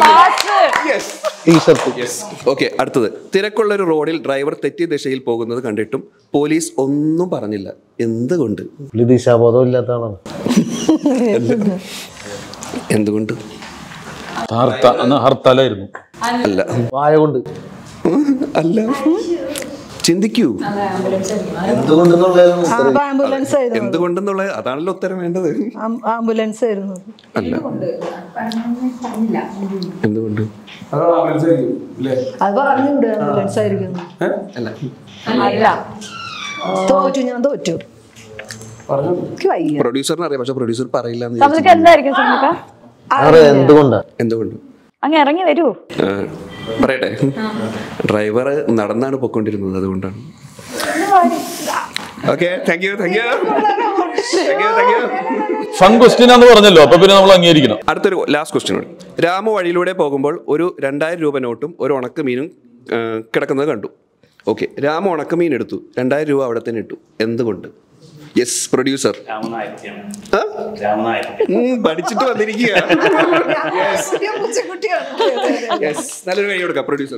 ടീഷർട്ട് ഓക്കെ അടുത്തത് തിരക്കുള്ള ഒരു റോഡിൽ ഡ്രൈവർ തെറ്റിയ ദിശയിൽ പോകുന്നത് കണ്ടിട്ടും പോലീസ് ഒന്നും പറഞ്ഞില്ല എന്തുകൊണ്ട് പുള്ളി ദിശാബോധം ഇല്ലാത്ത ആളാണ് എന്തുകൊണ്ട് ഹർത്ത അന്ന് ഹർത്താലായിരുന്നു അല്ല വായ കൊണ്ട് അല്ല ചിന്തിക്കൂ എന്തുകൊണ്ടെന്നുള്ളതാണ് ഉത്തരം. ആംബുലൻസ് ആയിരുന്നു എന്തുകൊണ്ടെന്നുള്ള അതാണല്ലോ ഉത്തരം വേണ്ടത് ആം- ആംബുലൻസ് ആയിരുന്നു അല്ല എന്തുകൊണ്ട് അത് ആലോചിച്ചായിരിക്കും അല്ലേ അത് പറഞ്ഞുകൂടെ ആംബുലൻസ് ആയിരിക്കും അല്ല അല്ല തോറ്റു ഞാൻ തോറ്റു പറഞ്ഞു എനിക്ക് വയ്യ പ്രൊഡ്യൂസറിന് അറിയാം പക്ഷെ പ്രൊഡ്യൂസർ പറയില്ല എന്ന് സമയത്ത് എന്തായിരിക്കും സമയക്ക അറിയാം എന്തുകൊണ്ടാ എന്തുകൊണ്ട് അങ്ങ് ഇറങ്ങി വരൂ ആ, പറയട്ടെ ഡ്രൈവർ നടന്നാണ് പൊയ്ക്കൊണ്ടിരുന്നത് അതുകൊണ്ടാണ് okay thank you thank you thank you thank you fun question ആണെന്ന് പറഞ്ഞല്ലോ അപ്പൊ പിന്നെ നമ്മൾ അംഗീകരിക്കണം അടുത്തൊരു ലാസ്റ്റ് ക്വസ്റ്റ്യൻ ഉണ്ട് രാമു വഴിയിലൂടെ പോകുമ്പോൾ ഒരു രണ്ടായിരം രൂപ നോട്ടും ഒരു ഉണക്ക മീനും ആ, കിടക്കുന്നത് കണ്ടു ഓക്കെ രാമു ഉണക്ക മീൻ എടുത്തു രണ്ടായിരം രൂപ അവിടെ തന്നെ ഇട്ടു എന്തുകൊണ്ട് യെസ് പ്രൊഡ്യൂസർ പഠിച്ചിട്ട് വന്നിരിക്കുക യെസ് നല്ലൊരു കൈ കൊടുക്കാം പ്രൊഡ്യൂസർ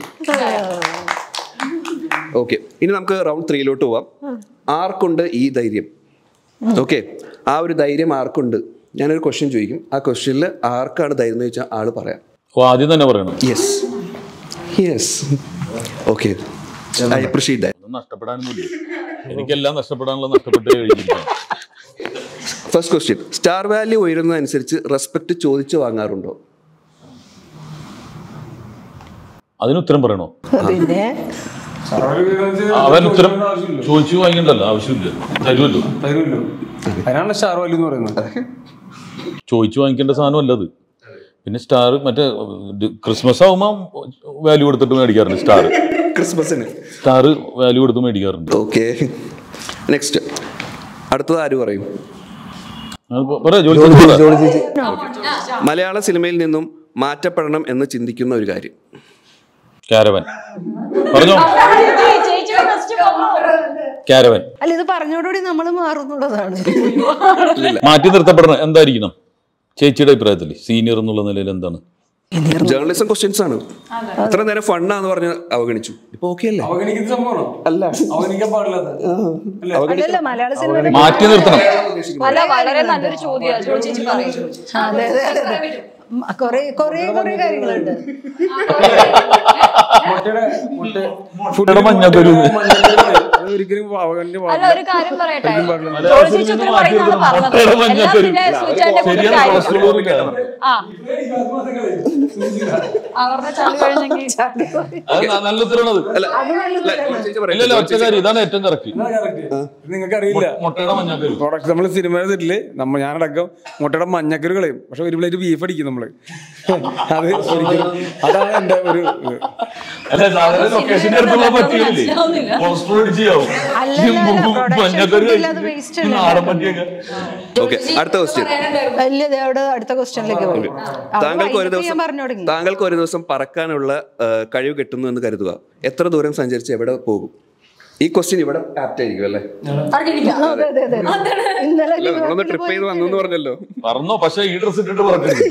ഓക്കെ ഇനി നമുക്ക് റൗണ്ട് ത്രീയിലോട്ട് പോവാം ആർക്കുണ്ട് ഈ ധൈര്യം ഓക്കെ ആ ഒരു ധൈര്യം ആർക്കുണ്ട് ഞാനൊരു ക്വസ്റ്റ്യൻ ചോദിക്കും ആ ക്വസ്റ്റ്യനിൽ ആർക്കാണ് ധൈര്യം എന്ന് ചോദിച്ചാൽ ആള് പറയാം ഓ ആദ്യം തന്നെ പറയണം yes yes okay I appreciate that ഒന്നും നഷ്ടപ്പെടാനൊന്നുമില്ല എനിക്കെല്ലാം നഷ്ടപ്പെടാനുള്ള നഷ്ടപ്പെട്ട് കഴിഞ്ഞിരിക്കുന്നു ഫസ്റ്റ് ക്വസ്റ്റ്യൻ സ്റ്റാർ വാല്യൂ ഉയരുന്നതനുസരിച്ച് റെസ്പെക്ട് ചോദിച്ചു വാങ്ങാറുണ്ടോ അതിന് ഉത്തരം പറയണോ പിന്നെ അവൻ ഉത്തരം ചോദിച്ചു വാങ്ങിക്കണ്ടല്ലോ ആവശ്യമില്ല തരുമല്ലോ തരുമല്ലോ അതിനാണ് സ്റ്റാർ വാല്യൂ എന്ന് പറയുന്നത് ചോദിച്ചു വാങ്ങിക്കേണ്ട സാധനമല്ല അത് പിന്നെ സ്റ്റാർ മറ്റേ ഇത് ക്രിസ്മസ് ആവുമ്പോൾ വാല്യൂ കൊടുത്തിട്ട് മേടിക്കാറുണ്ട് സ്റ്റാർ ക്രിസ്മസിന് സ്റ്റാർ വാല്യൂ കൊടുത്ത് മേടിക്കാറുണ്ട് ഓക്കെ നെക്സ്റ്റ് അടുത്തത് ആര് പറയും അത് പ- പറ ജോലി ജോലി ചെയ്തോ? ജോലി ചേച്ചി മലയാള സിനിമയിൽ നിന്നും മാറ്റപ്പെടണം എന്ന് ചിന്തിക്കുന്ന ഒരു കാര്യം കാരവൻ പറഞ്ഞോ ചേച്ചിയുടെ ഫസ്റ്റ് കാരവൻ അല്ല ഇത് പറഞ്ഞോടുകൂടി നമ്മൾ മാറുന്നുള്ളതാണ് മാറ്റി നിർത്തപ്പെടണം എന്തായിരിക്കണം ചേച്ചിയുടെ അഭിപ്രായത്തിൽ സീനിയർ എന്നുള്ള നിലയിൽ എന്താണ് ജേർണലിസം ക്വസ്റ്റ്യൻസ് ആണ് അത്ര നേരം ഫണ്ണാന്ന് പറഞ്ഞ് അവഗണിച്ചു ഇപ്പൊ ഓക്കെ അല്ലേ അവഗണിക്കുന്ന സംഭവമാണോ അല്ല അവഗണിക്കാൻ പാടില്ലാത്ത അല്ലേ അല്ലല്ല മലയാള സിനിമ മാറ്റി നിർത്തണം അല്ല വളരെ നല്ലൊരു ചോദ്യമാണ് ജോജി ചേച്ചി പറയും അതെ അതെ അതെ അതെ കൊറേ കൊറേ കൊറേ കാര്യങ്ങളുണ്ട് മുട്ടയുടെ മുട്ട മുട്ടയുടെ മഞ്ഞക്കൊരു അത് ഒരിക്കലും അവഗണിക്കാൻ അല്ല പാടില്ല ഒരു കാര്യം പറയട്ടെ പാടില്ല. ജോജി ചേച്ചി ഉത്തരം പറയുന്നതാണ് പറഞ്ഞത് മുട്ടയുടെ എല്ലാം മഞ്ഞക്കൊരു പിന്നെ സൂചാന്റെ ശരിയാണ് കാര്യം കൊളസ്ട്രോൾ ഇല്ല. ആ അവരുടെ ചളി കഴിഞ്ഞെങ്കിൽ അത് ന- നല്ല ഉത്തരവാണത് അല്ല അല്ല, ചേച്ചി പറയട്ടെ. ഇല്ലല്ല ഒറ്റ കാര്യം ഇതാണ് ഏറ്റവും കറക്റ്റ് നിങ്ങൾക്ക് അറിയില്ല മുട്ടയുടെ മഞ്ഞക്കൊരു പ്രോഡക്റ്റ് നമ്മൾ സിനിമ സെറ്റില് നമ്മ ഞാനടക്കം മുട്ടയുടെ മഞ്ഞക്കറി കളയും പക്ഷെ ഒരു പ്ലേറ്റ് ബീഫ് അടിക്കും നമ്മള് അത് ഒരിക്കലും അതാണ് എന്റെ ഒരു ഇത്. അല്ല സാധാരണ ലൊക്കേഷന്റെ അടുത്തുള്ള പറ്റിയില്ലേ കൊളസ്ട്രോൾ അടിച്ചാവും അല്ലല്ല, ഈ production മഞ്ഞക്കറി food ഇല്ലാതെ waste ഈ അല്ലേ? നാടൻ പട്ടിയൊക്കെ ഓക്കെ അടുത്ത ക്വസ്റ്റ്യൻ വലിയ ദേ അവിടെ അടുത്ത ക്വസ്റ്റ്യനിലേക്ക് പോയി താങ്കൾക്ക് ഒരു ഞാൻ ദിവസം പറഞ്ഞു തുടങ്ങി താങ്കൾക്ക് ഒരു ദിവസം പറക്കാനുള്ള ആ, കഴിവ് കിട്ടുന്നു എന്ന് കരുതുക എത്ര ദൂരം സഞ്ചരിച്ച് എവിടെ പോകും ഈ ക്വസ്റ്റ്യൻ ഇവിടെ ആപ്റ്റ് ആയിരിക്കും അല്ലേ അതെ അതെ അതെ ഇന്നലെ അല്ല നമ്മളൊന്ന് ട്രിപ്പ് ചെയ്ത് വന്നു എന്ന് പറഞ്ഞല്ലോ പറഞ്ഞോ പക്ഷെ ഈ ഡ്രസ് ഇട്ടിട്ട് പറക്കരുത്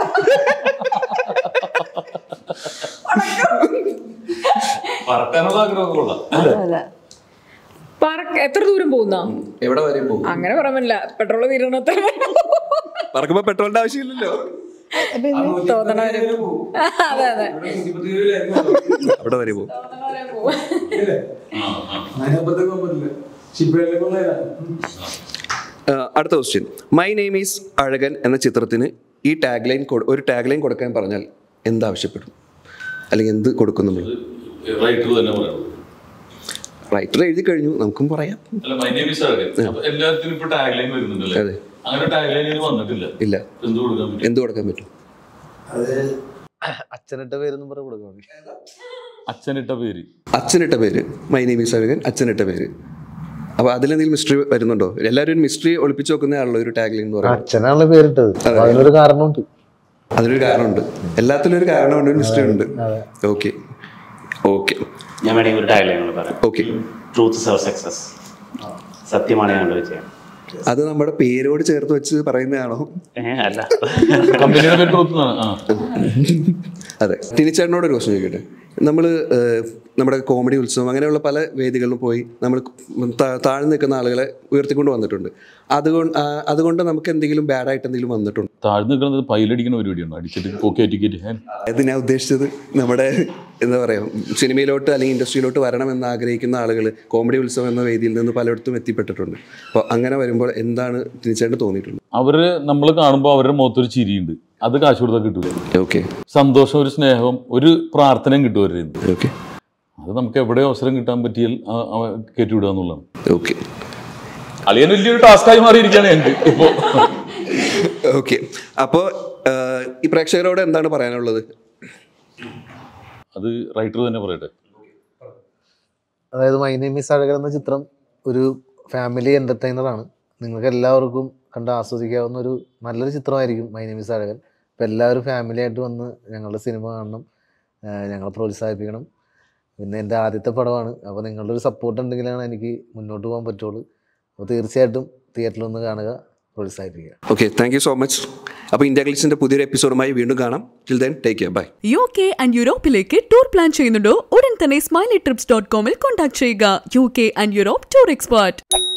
പറക്കാനുള്ള ആഗ്രഹം കൊള്ളാം അതെ പറക്ക എത്ര ദൂരം പോകുന്ന എവിടെ വരെ പോകും അങ്ങനെ പറയാൻ പറ്റില്ല പെട്രോൾ തീരണത്ര പറക്കുമ്പോ പെട്രോളിന്റെ ആവശ്യമില്ലല്ലോ തോന്നണ വരെ അതെ അതെ അവിടെ വരെ പോകും ആ, അടുത്ത question my name is Azhagan എന്ന ചിത്രത്തിന് ഈ ടാഗ് ലൈൻ ഒരു ടാഗ് ലൈൻ കൊടുക്കാൻ പറഞ്ഞാൽ എന്താവശ്യപ്പെടും അല്ലെങ്കിൽ എന്ത് കൊടുക്കും നമ്മൾ റൈറ്റർ തന്നെ പറയണം റൈറ്റർ എഴുതി കഴിഞ്ഞു നമുക്കും പറയാം അല്ല മൈ നെയിം ഈസ് അഴകൻ അപ്പൊ എല്ലാത്തിനും ഇപ്പൊ ടാഗ് ലൈൻ വരുന്നുണ്ടല്ലേ അതെ. അങ്ങനെ ടാഗ് ലൈൻ ഇനി വന്നിട്ടില്ല ഇല്ല എന്ത് കൊടുക്കാൻ പറ്റും എന്ത് കൊടുക്കാൻ പറ്റും അച്ഛനിട്ട പേരൊന്നും പറഞ്ഞ് കൊടുക്കാൻ അച്ഛനിട്ട പേര് അച്ഛനിട്ട പേര് മൈ നെയിം ഈസ് അഴകൻ അച്ഛനിട്ട പേര് അപ്പൊ അതിലെന്തെങ്കിലും മിസ്റ്ററി വരുന്നുണ്ടോ എല്ലാവരും ഒരു മിസ്റ്ററി ഒളിപ്പിച്ച് നോക്കുന്നതാണല്ലോ ഒരു ടാഗ് ലൈൻ എന്ന് പറയുന്നത് അച്ഛനാണല്ലോ പേരിട്ടത് അപ്പൊ അതിനൊരു കാരണമുണ്ട് അതിനൊരു കാരണമുണ്ട് എല്ലാത്തിനും ഒരു കാരണമുണ്ട് ഒരു മിസ്റ്ററി ഉണ്ട് ഓക്കെ ഓക്കെ ഞാൻ വേണമെങ്കിൽ ഒരു ടാഗ്ലൈൻ പറയാം ഓക്കെ ട്രൂത്ത് സെർ സക്സസ് സത്യമാണ് ഞങ്ങളുടെ വിജയം അത് നമ്മുടെ പേരോട് ചേർത്ത് വെച്ച് പറയുന്നതാണോ ഏ അല്ല കമ്പനിയുടെ പേര് തോന്നുന്നതാണ് ആ അതെ ടിനിച്ചേട്ടനോട് ഒരു ക്വസ്റ്റ്യൻ ചോദിക്കട്ടെ നമ്മൾ നമ്മുടെ കോമഡി ഉത്സവം അങ്ങനെയുള്ള പല വേദികളിലും പോയി നമ്മൾ താ- താഴ്ന്നു നിൽക്കുന്ന ആളുകളെ ഉയർത്തിക്കൊണ്ട് വന്നിട്ടുണ്ട് അതുകൊണ്ട് ആ, അതുകൊണ്ട് നമുക്ക് എന്തെങ്കിലും ബാഡായിട്ട് എന്തെങ്കിലും വന്നിട്ടുണ്ട് താഴ്ന്നു നിൽക്കുന്നത് പൈലടിക്കുന്ന പരിപാടിയാണ് അടിച്ചിട്ട് പോക്കി ടിക്കറ്റ് അത് ഞാൻ ഉദ്ദേശിച്ചത് നമ്മുടെ എന്താ പറയുക സിനിമയിലോട്ട് അല്ലെങ്കിൽ ഇൻഡസ്ട്രിയിലോട്ട് വരണമെന്ന് ആഗ്രഹിക്കുന്ന ആളുകൾ കോമഡി ഉത്സവം എന്ന വേദിയിൽ നിന്ന് പലയിടത്തും എത്തിപ്പെട്ടിട്ടുണ്ട് അപ്പോൾ അങ്ങനെ വരുമ്പോൾ എന്താണ് ടിനിച്ചേട്ടന് തോന്നിയിട്ടുള്ളത് അവര് നമ്മൾ കാണുമ്പോൾ അവരുടെ മുഖത്തൊരു ചിരിയുണ്ട് അത് കാശ് കൊടുത്താൽ കിട്ടൂല ഓക്കെ സന്തോഷം ഒരു സ്നേഹം ഒരു പ്രാർത്ഥനയും കിട്ടും അവരുടെ കയ്യിൽ നിന്ന്. ഓക്കെ അത് നമുക്ക് എവിടെ അവസരം കിട്ടാൻ പറ്റിയാൽ ആ- അവ കയറ്റിവിടുക എന്നുള്ളതാണ് ഓക്കെ അളിയൻ വലിയൊരു ടാസ്കായി മാറിയിരിക്കുകയാണ് ഞങ്ങൾക്ക് ഇപ്പോൾ ഓക്കെ അപ്പോൾ ഈ പ്രേക്ഷകരോട് എന്താണ് പറയാനുള്ളത് അത് റൈറ്റർ തന്നെ പറയട്ടെ അതായത് മൈ നെയിം ഈസ് അഴകൻ എന്ന ചിത്രം ഒരു ഫാമിലി എൻ്റർടൈനറാണ് നിങ്ങൾക്ക് എല്ലാവർക്കും കണ്ട് ആസ്വദിക്കാവുന്ന ഒരു നല്ലൊരു ചിത്രമായിരിക്കും മൈ നെയിം ഈസ് അഴകൻ അപ്പോൾ എല്ലാവരും ഫാമിലി ആയിട്ട് വന്ന് ഞങ്ങളുടെ സിനിമ കാണണം ആഹ് ഞങ്ങളെ പ്രോത്സാഹിപ്പിക്കണം പിന്നെ എൻ്റെ ആദ്യത്തെ പടമാണ് അപ്പോൾ നിങ്ങളുടെ ഒരു സപ്പോർട്ട് ഉണ്ടെങ്കിലാണ് എനിക്ക് മുന്നോട്ട് പോകാൻ പറ്റുള്ളൂ അപ്പോൾ തീർച്ചയായിട്ടും തിയേറ്ററിൽ ഒന്ന് കാണുക പ്രോത്സാഹിപ്പിക്കുക okay thank you so much അപ്പോൾ ഇന്ത്യ ഗ്ലിക്സിൻ്റെ പുതിയൊരു എപ്പിസോഡുമായി വീണ്ടും കാണാം till then take care bye U K and യൂറോപ്പിലേക്ക് ടൂർ പ്ലാൻ ചെയ്യുന്നുണ്ടോ ഉടൻ തന്നെ സ്മൈലി ട്രിപ്സ് ഡോട്ട് കോമിൽ കോൺടാക്ട് ചെയ്യുക U K and Europe tour expert